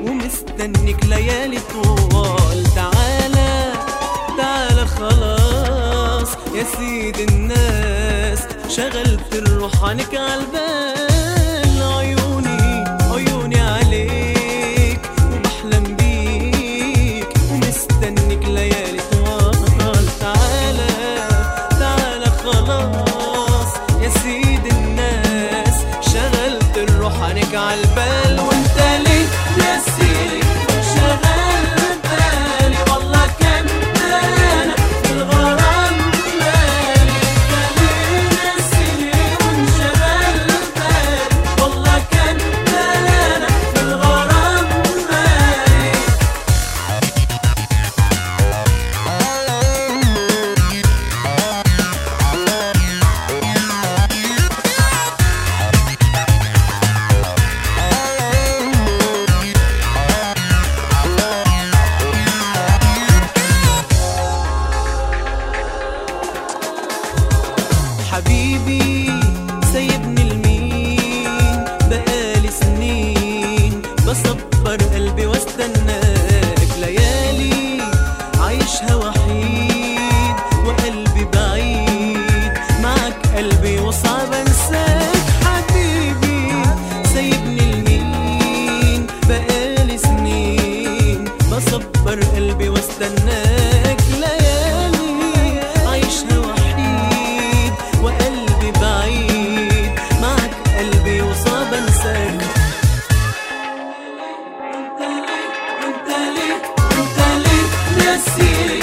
ومستنك ليالي طوال تعالى تعالى خلاص يا سيد الناس شغلت الروح عنك عالبال عيوني عيوني عليك وبحلم بيك ومستنك ليالي طوال تعالى تعالى خلاص يا سيد الناس شغلت الروح عنك عالبال وانت ليه نسيني شغل بالي والله كان انا في الغرام مالي انت ليه نسيني وانشغل بالي والله كان انا في الغرام مالي حبيبي سايبني لمين بقالي سنين بصبر قلبي واستناك ليالي عايشها وحيد وقلبي بعيد معك قلبي وصعب انساك حبيبي سايبني لمين بقالي سنين بصبر قلبي واستناك ليالي عايشها وحيد وقلبي بعيد معك قلبي وصعب انساك انت ليه انت ليه انت ليه ناسيني